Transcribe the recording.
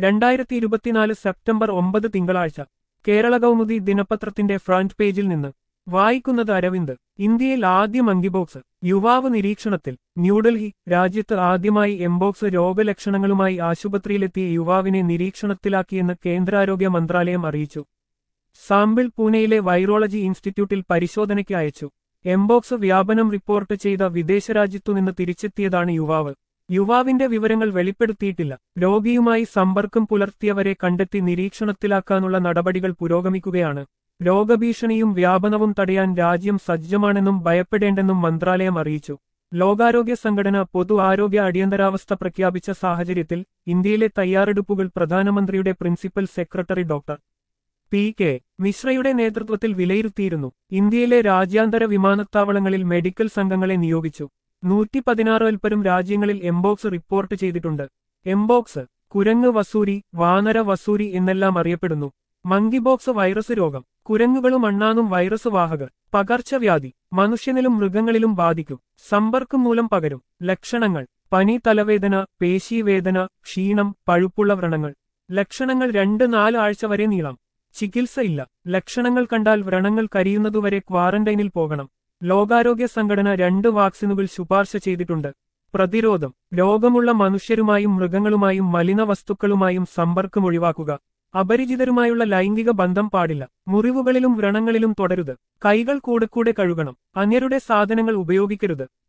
രണ്ടായിരത്തി ഇരുപത്തിനാല് സെപ്റ്റംബർ ഒമ്പത് തിങ്കളാഴ്ച കേരള കൗമുദി ദിനപത്രത്തിന്റെ ഫ്രണ്ട് പേജിൽ നിന്ന് വായിക്കുന്നത് അരവിന്ദ് ഇന്ത്യയിൽ ആദ്യം അങ്കിബോക്സ് യുവാവ് നിരീക്ഷണത്തിൽ ന്യൂഡൽഹി രാജ്യത്ത് ആദ്യമായി എംബോക്സ് രോഗലക്ഷണങ്ങളുമായി ആശുപത്രിയിലെത്തിയ യുവാവിനെ നിരീക്ഷണത്തിലാക്കിയെന്ന് കേന്ദ്രാരോഗ്യ മന്ത്രാലയം അറിയിച്ചു സാമ്പിൾ പൂനെയിലെ വൈറോളജി ഇൻസ്റ്റിറ്റ്യൂട്ടിൽ പരിശോധനയ്ക്ക് അയച്ചു എംബോക്സ് വ്യാപനം റിപ്പോർട്ട് ചെയ്ത വിദേശ രാജ്യത്തുനിന്ന് തിരിച്ചെത്തിയതാണ് യുവാവ് യുവാവിന്റെ വിവരങ്ങൾ വെളിപ്പെടുത്തിയിട്ടില്ല രോഗിയുമായി സമ്പർക്കം പുലർത്തിയവരെ കണ്ടെത്തി നിരീക്ഷണത്തിലാക്കാനുള്ള നടപടികൾ പുരോഗമിക്കുകയാണ് രോഗഭീഷണിയും വ്യാപനവും തടയാൻ രാജ്യം സജ്ജമാണെന്നും ഭയപ്പെടേണ്ടെന്നും മന്ത്രാലയം അറിയിച്ചു ലോകാരോഗ്യ സംഘടന പൊതു ആരോഗ്യ അടിയന്തരാവസ്ഥ പ്രഖ്യാപിച്ച സാഹചര്യത്തിൽ ഇന്ത്യയിലെ തയ്യാറെടുപ്പുകൾ പ്രധാനമന്ത്രിയുടെ principal secretary doctor P K മിശ്രയുടെ നേതൃത്വത്തിൽ വിലയിരുത്തിയിരുന്നു ഇന്ത്യയിലെ രാജ്യാന്തര വിമാനത്താവളങ്ങളിൽ മെഡിക്കൽ സംഘങ്ങളെ നിയോഗിച്ചു നൂറ്റി പതിനാറ് അൽപ്പരും രാജ്യങ്ങളിൽ എംബോക്സ് റിപ്പോർട്ട് ചെയ്തിട്ടുണ്ട് എംബോക്സ് കുരങ്ങ് വസൂരി വാനര വസൂരി എന്നെല്ലാം അറിയപ്പെടുന്നു മങ്കിബോക്സ് വൈറസ് രോഗം കുരങ്ങുകളും അണ്ണാനും വൈറസ് വാഹകർ പകർച്ചവ്യാധി മനുഷ്യനിലും മൃഗങ്ങളിലും ബാധിക്കും സമ്പർക്കം മൂലം പകരും ലക്ഷണങ്ങൾ പനി തലവേദന പേശീവേദന ക്ഷീണം പഴുപ്പുള്ള വ്രണങ്ങൾ ലക്ഷണങ്ങൾ രണ്ട് നാല് ആഴ്ച വരെ നീളാം ചികിത്സയില്ല ലക്ഷണങ്ങൾ കണ്ടാൽ വ്രണങ്ങൾ കരിയുന്നതുവരെ ക്വാറന്റൈനിൽ പോകണം ലോകാരോഗ്യ സംഘടന രണ്ട് വാക്സിനുകൾ ശുപാർശ ചെയ്തിട്ടുണ്ട് പ്രതിരോധം രോഗമുള്ള മനുഷ്യരുമായും മൃഗങ്ങളുമായും മലിന വസ്തുക്കളുമായും സമ്പർക്കം ഒഴിവാക്കുക അപരിചിതരുമായുള്ള ലൈംഗിക ബന്ധം പാടില്ല മുറിവുകളിലും വ്രണങ്ങളിലും തുടരുത് കൈകൾ കൂടെ കൂടെ കഴുകണം അന്യരുടെ സാധനങ്ങൾ ഉപയോഗിക്കരുത്